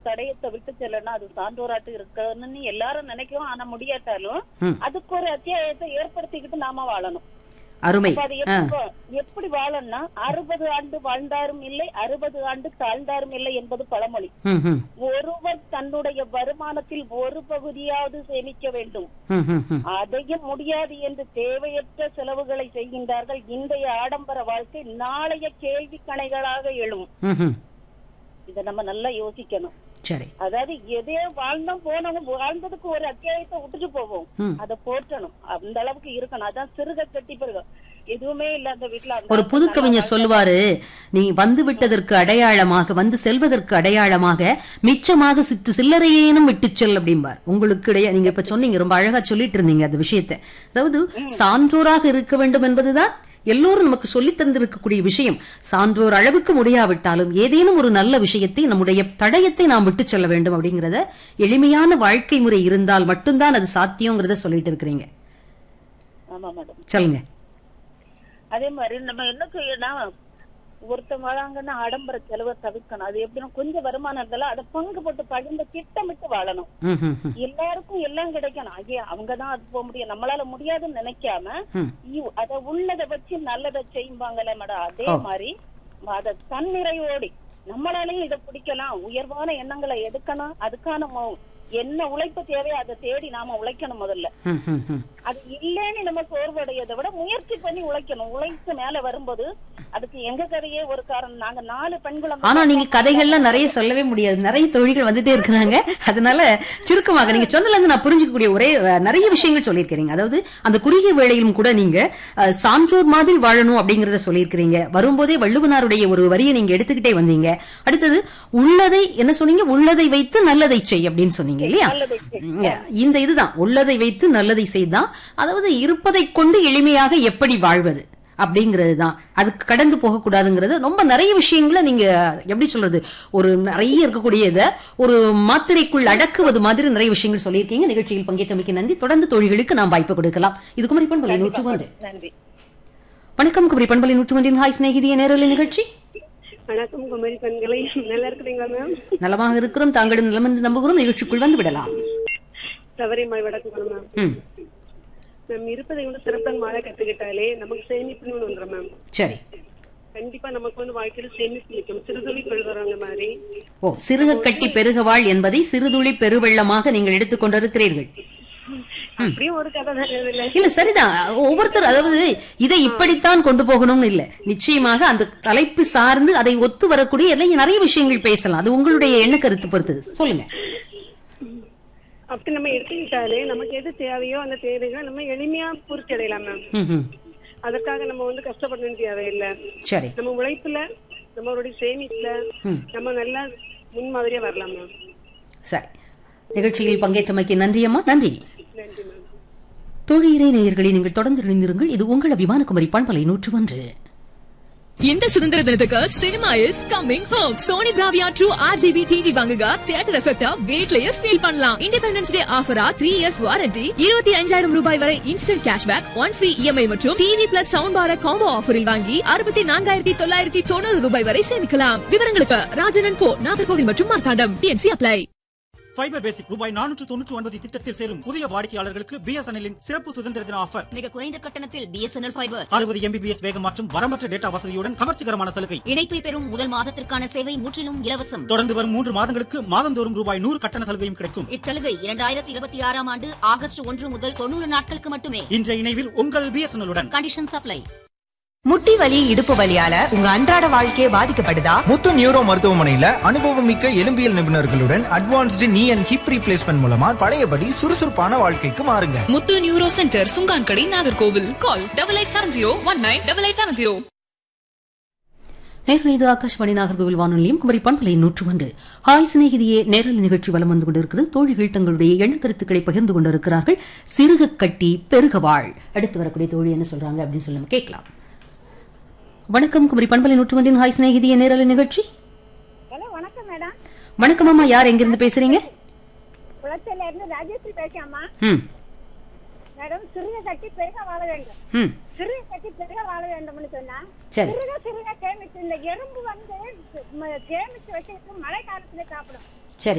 தடயத்தை விட்டு செல்லணும் அது சான்றோராட்டு இருக்கணும்னு எல்லாரும் நினைக்கிறோம் ஆனா முடியாட்டாலும் ம். அதுக்கு ஒரு அத்தியாயத்தை ஏற்படுத்திக்கிட்டு நாம வாழணும் அருமை அப்ப அது ஆ எப்படி எப்படி வாழணும்னா அறுபது ஆண்டு வாழ்ந்தாரும் இல்லை அறுபது ஆண்டு தாழ்ந்தாரும் இல்லை என்பது பழமொழி ம் ம் ஒருவர் தன்னுடைய வருமானத்தில் ஒரு பகுதியாவது சேமிக்க வேண்டும் ம் ம் ம் அதையும் முடியாது என்று தேவையற்ற செலவுகளை செய்கின்றார்கள் இன்றைய ஆடம்பர வாழ்க்கை நாளைய கேள்வி கணைகளாக எழும் ம் ம் இதை நம்ம நல்லா யோசிக்கணும் சரி அதாவது எதையோ வாழ்ந்தோம் போனோம் வாழ்ந்ததுக்கு ஒரு அத்தியாயத்தை விட்டுட்டு போவோம் ம். அதை போற்றணும் அந்த அளவுக்கு இருக்கணும் அதான் சிறுக கட்டி பெருக எதுவுமே இல்ல அந்த வீட்டுல அந்த ஒரு புது கவிஞர் சொல்லுவாரு நீ வந்து விட்டதற்கு அடையாளமாக வந்து செல்வதற்கு அடையாளமாக மிச்சமாக சித்து சில்லறையேனும் விட்டுச் செல் அப்படிம்பார் உங்களுக்கு இடையே நீங்க இப்ப சொன்னீங்க ரொம்ப அழகா சொல்லிட்டு இருந்தீங்க அந்த விஷயத்தை அதாவது சான்றோராக இருக்க வேண்டும் என்பதுதான் எல்லோரும் நமக்கு சொல்லித் தந்திருக்கக்கூடிய விஷயம் சான்றோர் அளவுக்கு முடியாவிட்டாலும் ஏதேனும் ஒரு நல்ல விஷயத்தை நம்முடைய தடயத்தை நாம் விட்டுச் செல்ல வேண்டும் அப்படிங்கறத எளிமையான வாழ்க்கை முறை இருந்தால் மட்டும்தான் அது சாத்தியங்கிறத சொல்லிட்டு இருக்கிறீங்க ஆமா மேடம் சொல்லுங்க அதே மாதிரி நம்ம என்ன செய்யணும் ஒருத்தன் வராங்கன்னா ஆடம்பர செலவை தவிர்க்கணும் அது எப்படின்னா கொஞ்சம் வருமானம் இருந்தாலும் அதை பங்கு போட்டு பகிர்ந்து திட்டமிட்டு வாழணும் ம் ம் ம் எல்லாருக்கும் எல்லாம் கிடைக்கணும் ஐயா அவங்கதான் அது போக முடியும் நம்மளால முடியாதுன்னு நினைக்காம ம் இவ்- அத உள்ளத வச்சு நல்லதை செய்வாங்கல்ல மேடம் அதே ஓ. மாதிரி அத தன்னிறைவோடி நம்மளாலையும் இதை பிடிக்கலாம் உயர்வான எண்ணங்களை எடுக்கணும் அதுக்கான மொ- என்ன உழைப்பு தேவையோ அதை தேடி நாம உழைக்கணும் முதல்ல ம் ம் ம் அது இல்லைன்னு நம்ம சோர்வடையதை விட முயற்சி பண்ணி உழைக்கணும் உழைத்து மேல வரும்போது அதுக்கு எங்க கதையே ஒரு காரணம் நாங்க நாலு பெண்களும் ஆனா நீங்க கதைகள்லாம் நிறைய சொல்லவே முடியாது நிறைய தொழில்கள் வந்துட்டே இருக்கிறாங்க அதனால சுருக்கமாக நீங்க சொன்னதுல இருந்து நான் புரிஞ்சுக்கக்கூடிய ஒரே அஹ், நிறைய விஷயங்கள் சொல்லியிருக்கிறீங்க அதாவது அந்த குறுகிய வேளையிலும் கூட நீங்க அஹ், சான்றோர் மாதிரி வாழணும் அப்படிங்கறத சொல்லியிருக்கிறீங்க வரும்போதே வள்ளுவனாருடைய ஒரு வரியை நீங்க எடுத்துக்கிட்டே வந்தீங்க அடுத்தது உள்ளதை என்ன சொன்னீங்க உள்ளதை வைத்து நல்லதை செய் அப்படின்னு சொன்னீங்க இல்லையா நல்லதை செய். உம், இந்த இதுதான் உள்ளதை வைத்து நல்லதை செய்தான் அதாவது இருப்பதை கொண்டு எளிமையாக எப்படி வாழ்வது அப்படிங்கிறது தான் அதுக்கு கடந்து போகக்கூடாதுங்கிறது ரொம்ப நிறைய விஷயங்களை நீங்க எப்படி சொல்றது ஒரு நிறைய இருக்கக்கூடிய இதை ஒரு மாத்திரைக்குள் அடக்குவது மாதிரி நிறைய விஷயங்கள் சொல்லியிருக்கீங்க நிகழ்ச்சியில் பங்கேற்றமைக்கு நன்றி தொடர்ந்து தோழிகளுக்கு நாம் வாய்ப்பு கொடுக்கலாம் இது குமரி பண்பலை நூற்று ஒன்று நன்றி வணக்கம் குமரி பண்பலை நூற்று ஒன்றின் ஹாய் சிநேகிதிய நேரலை நிகழ்ச்சி வணக்கம் குமரி பெண்களை நல்லா இருக்கிறீங்களா மேம் நலமாக இருக்கிறோம் தாங்களும் நலம் என்று நம்புகிறோம் நிகழ்ச்சிக்குள் வந்து விடலாம் சவரிமாய் வடக்கு மேம் ம் மேம் இருப்பதை வந்து சிறப்பாக வாழ கத்துக்கிட்டாலே நமக்கு சேமிப்புன்னு ஒன்று வந்துடும் மேம் சரி கண்டிப்பா நமக்கு வந்து வாழ்க்கையில சேமிப்பு நிற்கும் சிறுதுளி கொள்வரவங்க மாதிரி ஓ சிறுக கட்டி பெருகவாள் என்பதை சிறுதுளி பெருவெள்ளமாக நீங்கள் எடுத்துக்கொண்டிருக்கிறீர்கள் அப்படியும் ஒரு கதை தான் இதுல இல்ல சரிதான் ஒவ்வொருத்தர் அதாவது இதை இப்படித்தான் கொண்டு போகணும்னு இல்ல நிச்சயமாக அந்த தலைப்பு சார்ந்து அதை ஒத்து வரக்கூடிய எல்லாம் நிறைய விஷயங்கள் பேசலாம் அது உங்களுடைய எண்ண கருத்து பொறுத்தது சொல்லுங்க அப்படி நம்ம எடுத்துக்கிட்டாலே நமக்கு எது தேவையோ அந்த தேவைகளை நம்ம எளிமையா பூர்த்தி அடையலாம் மேம் ம், ம். அதற்காக நம்ம வந்து கஷ்டப்படணும் தேவையில்லை சரி நம்ம உழைப்புல நம்மளுடைய சேமிப்புல நம்ம நல்லா முன்மாதிரியா வரலாம் மேம் சரி நிகழ்ச்சியில் பங்கேற்றமைக்கு நன்றி அம்மா நன்றி நன்றி மேம் தொழிலை நேயர்களை நீங்கள் தொடர்ந்து இணைந்திருங்கள் இது உங்கள் அபிமான குமரி பண்பலை நூற்று ஒன்று இந்த சுதந்திர தினத்துக்கு cinema is coming home Sony Bravia true RGB TV வாங்குங்க தியேட்டர் எஃபெக்டா வீட்லயே ஃபீல் பண்ணலாம் இண்டிபெண்டன்ஸ் டே ஆஃபரா த்ரீ இயர்ஸ் வாரண்டி இருபத்தி அஞ்சாயிரம் ரூபாய் வரை instant cashback one free EMI மற்றும் TV plus sound bar combo ஆஃபரில் வாங்கி அறுபத்தி நான்காயிரத்தி தொள்ளாயிரத்தி தொண்ணூறு ரூபாய் வரை சேமிக்கலாம் விவரங்களுக்கு ராஜனன் கோ நாகர்கோவில் மற்றும் Marthandam TNC apply fibre basic ரூபாய் நானூற்று தொன்னூற்று ஒன்பது திட்டத்தில் சேரும் புதிய வாடிக்கையாளர்களுக்கு பிஎஸ்என்எல்லின் சிறப்பு சுதந்திர தின ஆஃபர் மிக குறைந்த கட்டணத்தில் பிஎஸ்என்எல் ஃபைபர் அறுபது எம்பிபிஎஸ் வேகம் மற்றும் வரம்பற்ற டேட்டா வசதியுடன் கவர்ச்சிகரமான சலுகை இணைப்பை பெறும் முதல் மாதத்திற்கான சேவை முற்றிலும் இலவசம் தொடர்ந்து வரும் மூன்று மாதங்களுக்கு மாதந்தோறும் ரூபாய் நூறு கட்டண சலுகையும் கிடைக்கும் இச்சலுகை இரண்டாயிரத்தி இருபத்தி ஆறாம் ஆண்டு ஆகஸ்ட் ஒன்று முதல் தொண்ணூறு நாட்களுக்கு மட்டுமே இன்றைய இணைவில் உங்கள் பிஎஸ்என்எல்லுடன் கண்டிஷன் சப்ளை முட்டி வலி இடுப்பு வலியால உங்க அன்றாட வாழ்க்கையே பாதிக்கப்படுதா முத்து நியூரோ மருத்துவமனையில அனுபவமிக்க எலும்பியல் நிபுணர்களுடன் அட்வான்ஸ்டு நீ அண்ட் ஹிப் ரீப்ளேஸ்மெண்ட் மூலமா பழையபடி சுறுசுறுப்பான வாழ்க்கைக்கு மாறுங்க Muthu neuro centre Sunkankadai Nagercoil call double eight seven zero one nine double eight seven zero நேற்று இது ஆகாஷ்வாணி நாகர்கோவில் வானொலியும் குமரி பண்பலை நூற்று ஒன்று ஹாய் சிநேகிதியே நேரல் நிகழ்ச்சி வலம் வந்து கொண்டிருக்கிறது தோழிகள் தங்களுடைய எண்ண கருத்துக்களை பகிர்ந்து கொண்டிருக்கிறார்கள் சிறுக கட்டி பெருகவாள் அடுத்து வரக்கூடிய தோழி என்ன சொல்றாங்க அப்படின்னு சொல்லி நம்ம கேட்கலாம் வணக்கம் குமரி பண்பலை நூற்று ஒன்றின் ஹாய் சிநேகிதியே நேரல் நிகழ்ச்சி ஹலோ வணக்கம் மேடம் வணக்கம் அம்மா யார் எங்கிருந்து பேசுறீங்க குளச்சல்ல இருந்து ராஜேஸ்வரி பேசாமா ம் மேடம் சிறுக கட்டி பெருக வாழ வேண்டும் ம் சிறுக கட்டி பெருக வாழ வேண்டும்னு சொன்னா சரி சிறுக சிறுக சேமிச்சு இந்த எறும்பு வந்து ம- சேமிச்சு வச்சுட்டு மழை காலத்துல சாப்பிடும்